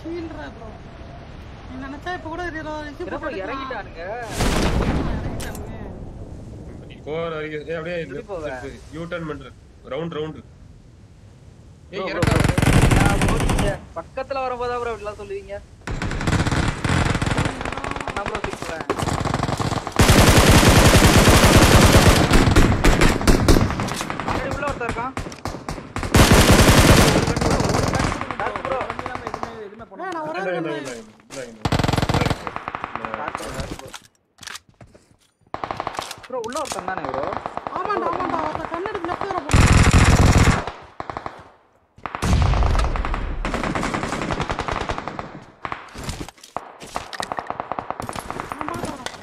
ஷீல்ட்ரா bro நீ நினைச்சா இப்ப கூட இருபது வயசு என்ன bro இறங்கிட்டானுங்க இறங்கிட்டானுங்க நீ போற வரைக்கும் ஏய், அப்படியே எப்படி போவ? யூ டர்ன் பண்ற ரவுண்ட் ரவுண்ட் Bro, ஏய் bro, இறக்காத. நான் bro, நீங்க பக்கத்துல வரும்போதா ப்ரோ இப்படிலாம் சொல்லுவீங்க நான் ப்ரோ திட்டுவேன் முன்னாடி உள்ள ஒருத்தன் இருக்கான் டாக் bro. இல்லாம எதுவுமே எதுவுமே பண்ண ஏய், நான் ஒரே இந்தா, ஒரு இந்தா, கண்ணு- இந்தா, இந்தா, இந்தா. டாக் bro, டாக் bro. bro உள்ள ஒருத்தன் தானே ப்ரோ ஆமாண்டா ஆமாண்டா ஒருத்தன் கண்ணெடுத்து லெஃப்ட் வர போறான் நான் பார்த்து வரேன்.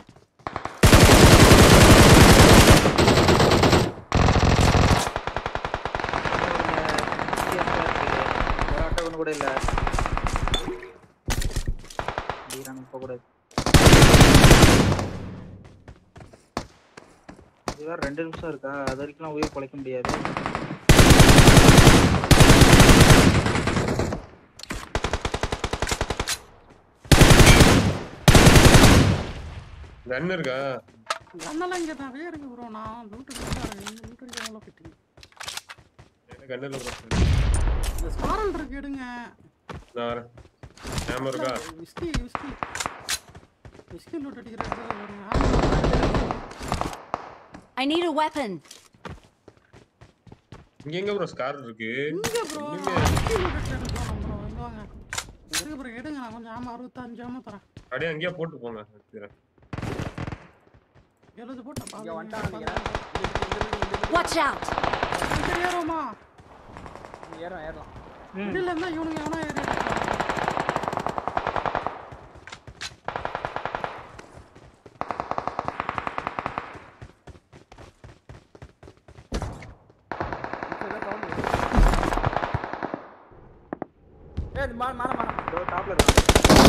ஒரு ஆட்டோ ஒன்று கூட இல்ல தீரான் இப்ப கூட இது வேற ரெண்டு நிமிஷம் இருக்கா அது வரைக்கும் உயிர் பொழைக்க முடியாது கன் இருக்கா கண்ணெல்லாம் இங்க நிறைய இருக்கு ப்ரோ நான் லூட்டு லூட்டு அடிக்கலாம் போயிட்டு எனக்கு கன் இல்ல bro. இந்த ஸ்பாரல் இருக்கு எடுங்க நான் வரேன் ஞாபகம் இருக்கா விஸ்கி விஸ்கி விஸ்கி லூட் அடிக்கிறது வருங்க I need a weapon. இங்க எங்க ப்ரோ ஸ்கார் இருக்கு இங்க ப்ரோ இனிமே. விஸ்கி லூட் அடிக்கிறது போறோம் ப்ரோ இங்க வாங்க இருக்கு ப்ரோ எடுங்க நான் கொஞ்சம் ஆமா அறுபத்தஞ்சு ஆமா தரேன் அப்படியே அங்கேயே போட்டு போங்க எடுத்துக்கிறேன். எழுபது போட்டேன் இங்க வந்துட்டானுங்க Watch out! ஏறுமா ஏறலாம் ஏறலாம் இல்ல இருந்தா இவனுங்க எவனா ஏறி ஏய் இது மாற மாற மாற இதோ டாப்ல இருக்கான்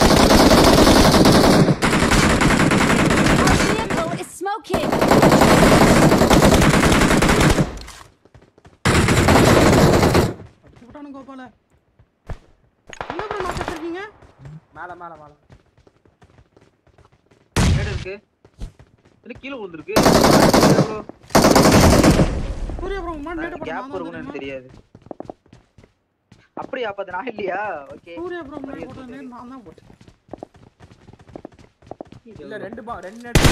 Our vehicle is smoking. அடிச்சு விட்டானு கோபால என்ன ப்ரோ நான் வச்சிருக்கீங்க மேல மேல மேல மேடு இருக்கு இது கீழே விழுந்திருக்கு சூர்யா ப்ரோ முன்னாடி மேட கேப் போட்டு இருக்கும்னு எனக்கு நான் தெரியாது அப்படியா அப்ப அது நான் இல்லையா ஓகே சூர்யா ப்ரோ முன்னாடி போட்டு நான் தான் போட்டேன் இல்ல ரெண்டு பா ரெண்டு நெட்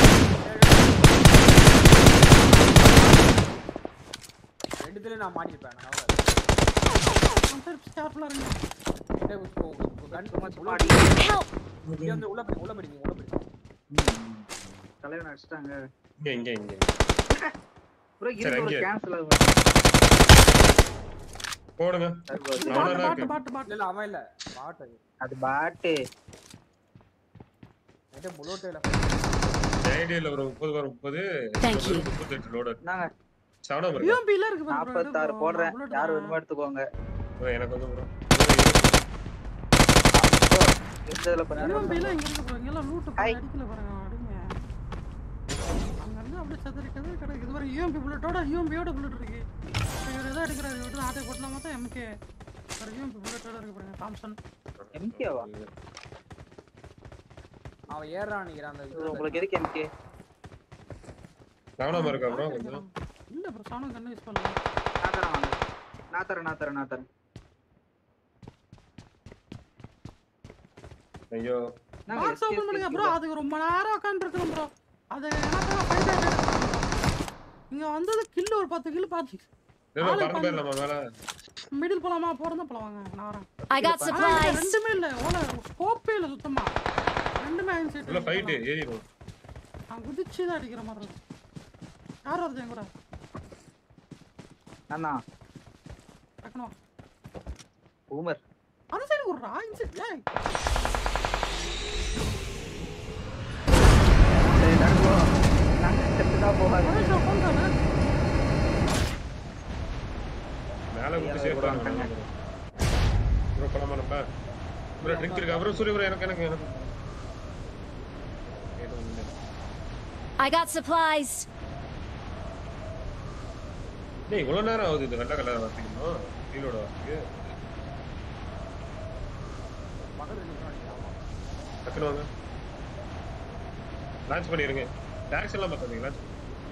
ரெண்டுத்துல நான் மாட்டிருப்பேன் நான் அவ்வளவு சரி கேர்ஃபுல்லா இருங்க என்ன கன் சும்மா சும்மா உள்ள அடி Help! இங்க வந்து உள்ள போய் உள்ள போயிடுங்க உள்ள போயிடுங்க தலைவன் அடிச்சிட்டாங்க இங்க இங்க இங்க ப்ரோ சரி, இருக்கு ஒரு அங்கே. கேன்சல் ஆகும் போடுங்க இது அவனா பாட்டு தான் பாட்டு இருக்கு. பாட்டு இல்ல பாட்டு இல்ல அவன் இல்ல பாட்டு அது அது பாட்டு என்கிட்ட புல்லோட்டே இல்ல ஐடியா இல்ல ப்ரோ முப்பது வரும் முப்பது Thank you. முப்பத்தெட்டு லோடு நாங்க செவனா இருக்கு யூஎம்பி ல இருக்கு bro, bro, நாற்பத்தாறு bro, போடுறேன் bullet யார் தான். வேணுமோ எடுத்துக்கோங்க ப்ரோ எனக்கு வந்து ப்ரோ இருந்ததுல கொஞ்ச நேரம் யூஎம்பி ல இங்க இருக்கு ப்ரோ இங்க எல்லாம் லூட் ஹாய். அடிக்கல பாருங்க அடிங்க அங்க இருந்து அப்படியே சதுரி சதுரி கிடக்கு இது வரை யூஎம்பி புல்லட்டோட யூஎம்பியோட புல்லட் இருக்கு இவர் எதை எடுக்கிறாரு இவர் ஆட்டை போட்டலாம் பார்த்தா எம்கே ஒரு யூஎம்பி புல்லட்டோட இருக்கு பாருங்க தாம்சன் எம்கேவா அவன் ஏறான் நினைக்கிறான் அந்த இதுல உங்களுக்கு எதுக்கு எம்கே செவனா இருக்கா ப்ரோ கொஞ்சம் இல்ல ப்ரோ சாணம் கண்ணு யூஸ் பண்ணலாம் நான் தரேன் வாங்க நான் தரேன் நான் தரேன் நான் தரேன் ஐயோ நாங்க பாக்ஸ் ஓபன் பண்ணுங்க ப்ரோ அதுக்கு ரொம்ப நேரம் உட்கார்ந்து இருக்கணும் ப்ரோ அது எனக்கு ஃபைட் ஆயிட்டு இங்க வந்தது கில் ஒரு பத்து கில் பாத்து இல்ல ஆளு பறந்து போயிடலாமா மேல மிடில் போலாமா போறதா போலாம் வாங்க நான் வரேன் I got ஆனா, supplies. ரெண்டுமே இல்ல ஓல ஸ்கோப்பே இல்ல சுத்தமா ரெண்டுமே அயன் உள்ள சைட் ஃபைட் ஏறிடும் நான் குதிச்சு தான் அடிக்கிற மாதிரி இருக்கு யார் வருது என் கூட அண்ணா டக்குனு வா. பூமர் அந்த சைடு விட்றா இந்த சைடு ஏய் சரி நடந்து போ நாங்க செத்து தான் போகாது ஒரே நிமிஷம் phone call. மேல குத்தி சேஃப் பண்ணுங்க ப்ரோ போலாமா நம்ம ப்ரோ ட்ரிங்க் இருக்கா ப்ரோ சூரிய ப்ரோ எனக்கு எனக்கு எனக்கு ஏதோ ஒண்ணு. I got supplies. டேய் இவ்வளவு நேரம் ஆகுது இந்த வெள்ளை கலர் வரதுக்கு ரீலோட வரதுக்கு டக்குனு வாங்க லான்ச் பண்ணிருங்க டேரக்ஷன்லாம் பார்த்தாதீங்க லான்ச்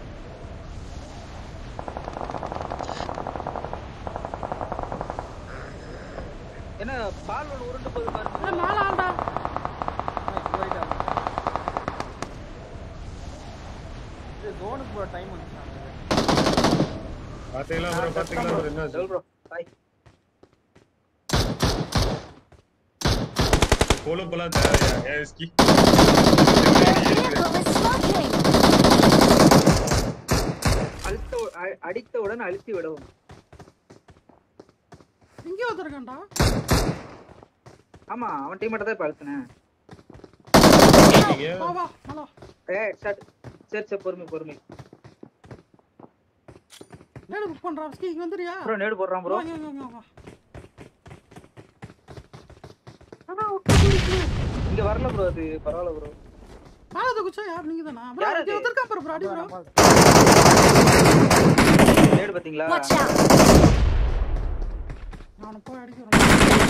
என்ன பால் ஒன்று உருண்டு போகுது ஏய், பாருங்க மேல ஆள்டா இது ஜோனுக்கு போற டைம் வந்துச்சு பாத்தீங்களா ப்ரோ பாத்தீங்களா ப்ரோ என்ன டபுள் ப்ரோ பாய் போலோ போலாம் தேவையா ஏஸ்கி Vehicle is smoking. அழுத்த அ- அடித்தவுடன் அழுத்தி விடவும் இங்கே வந்துருக்கேன்டா ஆமா அவன் டீம் மட்டும் தான் இப்ப அழுத்தினேன் நீங்க வா வா ஹலோ ஏ ஸ்டார்ட் சரி சரி பொறுமை பொறுமை நேடு புக் பண்றா ஸ்கி இங்க வந்துறியா ப்ரோ நேடு போடுறான் ப்ரோ வா, இங்க, இங்க, இங்க, வா. இங்க வரல ப்ரோ அது பரவாயில்ல ப்ரோ மேல தூக்குச்சா யார் நீங்க தானா ப்ரோ யார் இங்க அது? வந்திருக்கா பாரு ப்ரோ அடி ப்ரோ நேடு பாத்தீங்களா Watch out. நான் போய் அடிக்கிறேன்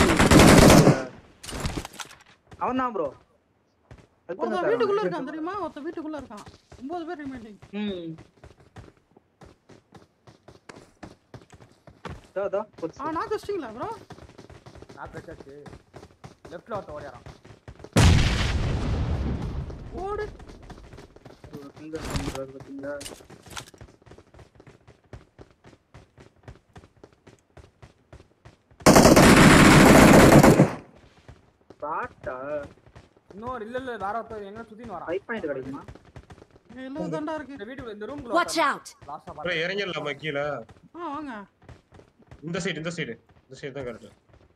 அவன் தான் ப்ரோ ஒருத்தன் வீட்டுக்குள்ள இருக்கான் தெரியுமா ஒருத்தன் வீட்டுக்குள்ள இருக்கான் ஒன்பது பேர் ரிமைண்டிங் ம் தோ தோ ஆ நான் வச்சிட்டீங்களா ப்ரோ நான் வச்சாச்சு லெஃப்ட்ல ஒருத்த ஓடியாரான் ஓடு பாத்தீங்களா பாட்டா இன்னொரு இல்ல இல்ல வேற ஒருத்தர் எங்க சுத்தின்னு வரான் ஃபைவ் பாயிண்ட் கிடைக்குமா எழுபது தாண்டா இருக்கு இந்த வீட்டுக்குள்ள இந்த ரூம்ல Watch out. லாஸ்டா ப்ரோ பாத்து இறங்கிடலாமா கீழே ஆ வாங்க இந்த சைடு இந்த சைடு இந்த சைடு தான் கரெக்ட்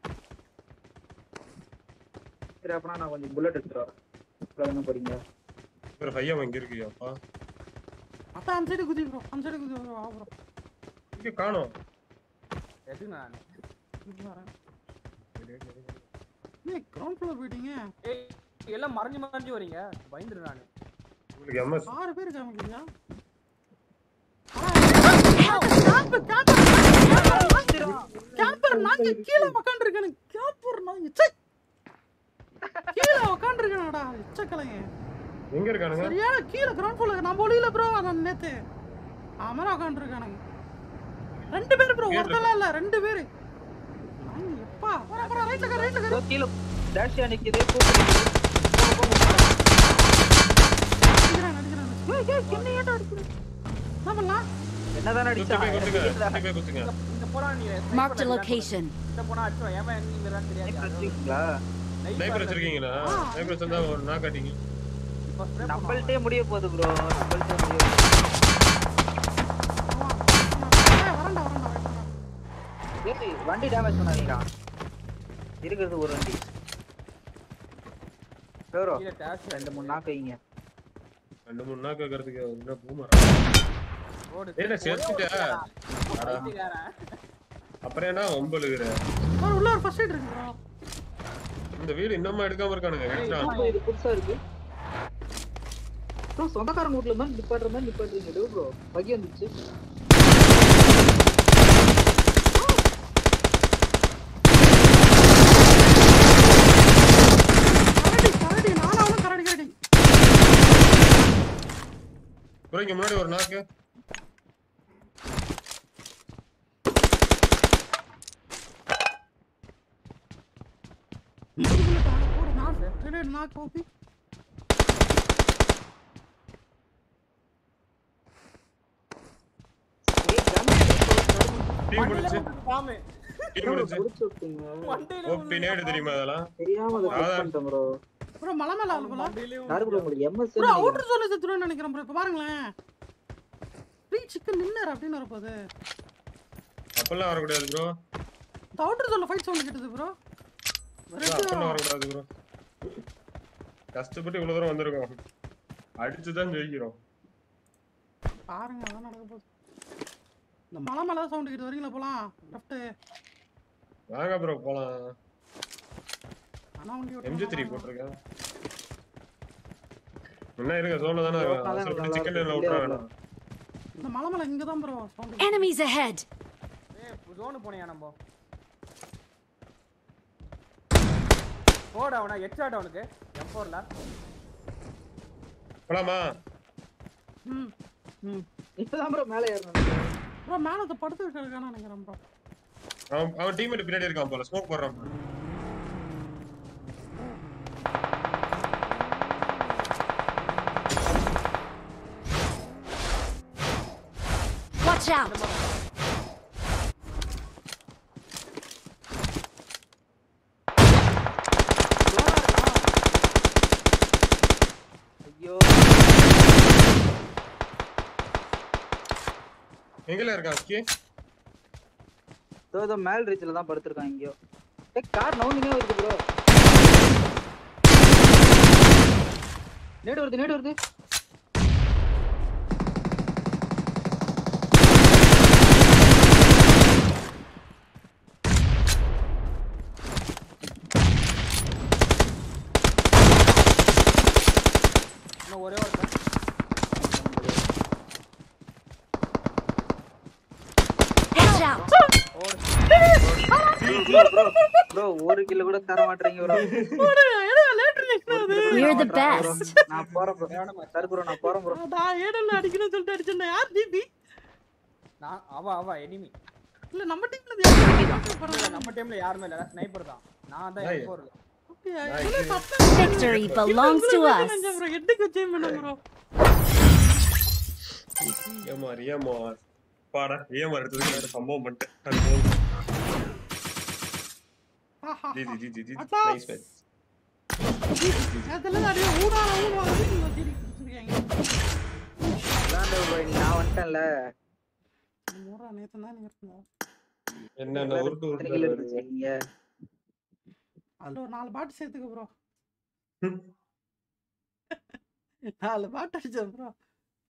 சரி அப்பனா நான் கொஞ்சம் புல்லட் எடுத்துட்டு வரேன் அப்புறம் என்ன போறீங்க ப்ரோ பையன் இங்க இருக்கியாப்பா அதான் அந்த சைடு குதி ப்ரோ அந்த சைடு குதி வா ப்ரோ இங்க காணோம் எதுக்கு நான் இங்க வரேன் நீ கிரவுண்ட் ஃப்ளோர் போயிட்டீங்க ஏய் எல்லாம் மறைஞ்சு மறைஞ்சு வரீங்க பயந்துரு நானு உங்களுக்கு எம்எஸ் ஆறு பேர் காமிக்கலையா கேம்பர் நாங்க கீழே உட்காந்துருக்கேன் கேம்பர் நாங்க ச்சை. கீழே உட்காந்துருக்கேனடா எச்சக்கலைங்க எங்க இருக்கானுங்க சரியான கீழே கிரவுண்ட் ஃப்ளோர் நம்ம ஒளியில ப்ரோ நான் நேத்து அவன் உட்காந்துருக்கானுங்க ரெண்டு பேர் ப்ரோ ஒருத்தலாம் இல்ல ரெண்டு பேரு நாங்க எப்பா போறா போறா ரைட்ல கா ரைட்ல கா இதோ கீழே டேஷியா நிக்குது கூப்பிடுது அடிக்கிறான் அடிக்கிறான் ஏய் ஏய் என்ன ஏன்டா அடிக்கிறேன் என்ன பண்ணலாம் என்னதான் குத்து போய் குத்துங்க அடிச்சா குத்து போய் குத்துங்க இந்த- இந்த போனா நீ Marked a location. இந்த போனா அடிச்சோம் ஏன் எங்கீங்கதான் தெரியாது வச்சிருக்கீங்களா ஸ்னைப்பர் வச்சிருக்கீங்களா ஸ்னைப்பர் வச்சிருந்தா ஒரு நாக் அடிங்க நம்மள்ட்டே முடிய போகுது ப்ரோ நம்மள்ட்டே முடிய போகுது. ஏய் வரேன்டா வரேன்டா wait பண்ணு. ஏய் வண்டி டேமேஜ் பண்ணாதீங்கடா இருக்கிறது ஒரு வண்டி ப்ரோ கீழே டேஷ் ரெண்டு மூணு நாக்கு வைங்க ரெண்டு மூணு நாக் வைக்கிறதுக்கு என்ன பூமரா ரோடு என்ன செத்துட்ட அடா, அப்புறம் என்ன ஒம்பலுகிற ப்ரோ உள்ள ஒரு ஃபர்ஸ்ட் எய்ட் இருக்கு ப்ரோ இந்த வீடு இன்னுமா எடுக்காம இருக்கானுங்க எடுத்துட்டு வா. ப்ரோ இது புதுசா இருக்கு ப்ரோ சொந்தக்காரங்க வீட்ல மாதிரி நிப்பாட்டுற மாதிரி நிப்பாட்டுறீங்க ப்ரோ பகி வந்துச்சு கரடி கரடி நானும் கரடி கரடி ப்ரோ இங்க முன்னாடி ஒரு நாக்கு ஒரு நாக் ரெண்டு நாக் காப்பி ஏய் கம்மி டீ முடிச்சு பாமே டீ முடிச்சு முடிச்சு விட்டுங்க மண்டையில ஓபி நேடு தெரியுமா அதெல்லாம் தெரியாம அதை அதான். click பண்ணிட்டேன் ப்ரோ ப்ரோ மலை மேல ஆள் போல மண்டையிலயும் யாரு ப்ரோ உங்களுக்கு எம்எஸ் ப்ரோ அவுட்டர் ஜோன்ல செத்துருவேன்னு நினைக்கிறேன் ப்ரோ இப்ப பாருங்களேன் ஃப்ரீ சிக்கன் நின்னர் அப்படின்னு வரப்போகுது அப்பெல்லாம் வரக்கூடாது ப்ரோ இந்த அவுட்டர் ஜோன்ல ஃபைட் சவுண்ட் கேட்டது ப்ரோ அப்பெல்லாம் வரக்கூடாது ப்ரோ கஷ்டப்பட்டு இவ்வளவு தூரம் வந்திருக்கோம் அடிச்சுதான் ஜெயிக்கிறோம் பாருங்க அதான் நடக்க போகுது இந்த மலை மேல சவுண்ட் கேட்டு வரீங்களா போலாம் லெஃப்ட் வாங்க ப்ரோ போலாம் ஆனா வண்டி எம்ஜி த்ரீ போட்டிருக்கேன் என்ன இருக்கு சோன்ல தானே இருக்கும் அவசரப்பட்டு சிக்கன் விட்டுறாங்க இந்த மலை மேல இங்க தான் ப்ரோ சவுண்ட் Enemies ahead. ஏய் ஜோனு போனியா நம்ம போடா அவனா ஹெட்ஷாட் அவனுக்கு எம் M4ல போலாமா ம் ம் இப்பதான் ப்ரோ மேலே ஏறணும் ப்ரோ மேலே அதை படுத்து இருக்கான்னு நினைக்கிறேன் ப்ரோ அவன் அவன் டீம்மேட் பின்னாடி இருக்கான் போல ஸ்மோக் போடுறான் போல. Watch out! ஐயோ எங்கல இருக்கான் அஸ்கி இதோ இதோ மேல் ரீச்சில் தான் படுத்திருக்கான் எங்கேயோ ஏ கார் நவுந்துனே வருது ப்ரோ நேடு வருது நேடு வருது இன்னும் ஒரே ஒரு Watch out! ப்ரோ ஒரு கிலோ கூட தர மாட்டீங்க ப்ரோ லேட்டர் நிற்கிறது We're the best. நான் போறேன் ப்ரோ சரி ப்ரோ நான் போறேன் ப்ரோ நான் ஏடல்ல அடிக்கணும்னு சொல்லிட்டு அடிச்சேன் யார் டிபி நான் அவ அவ எனிமி இல்ல நம்ம டீம்ல யார் நம்ம டீம்ல யாருமே இல்ல ஸ்னைப்பர் தான் நான் தான் Nice. M4 அப்படியா Nice. என்ன சத்தம் Victory belongs to us. Bro ஹெட்டுக்கு வச்சே பண்ண ப்ரோ ஏமார் ஏமார் பாடா ஏமார் எடுத்ததுக்கு வேற சம்பவம் பண்ணிட்டேன் அது போதும் G G G G G அத்தா. நைஸ் மேட்ச் அதெல்லாம் நிறைய ஊடால ஊடுவாங்க வீட்டுல வச்சு கொடுத்துருக்காங்க அதான் ப்ரோ நான் வந்துட்டேன்ல மூறா நேத்து தான் நீங்க இருக்கணும் என்னென்ன உருட்டு எத்தனை கிலோ உருட்டு இருந்துச்சு நீங்க அதுல ஒரு நாலு பாட்டு சேர்த்துக்க ப்ரோ நாலு பாட்டு அடிச்சேன் ப்ரோ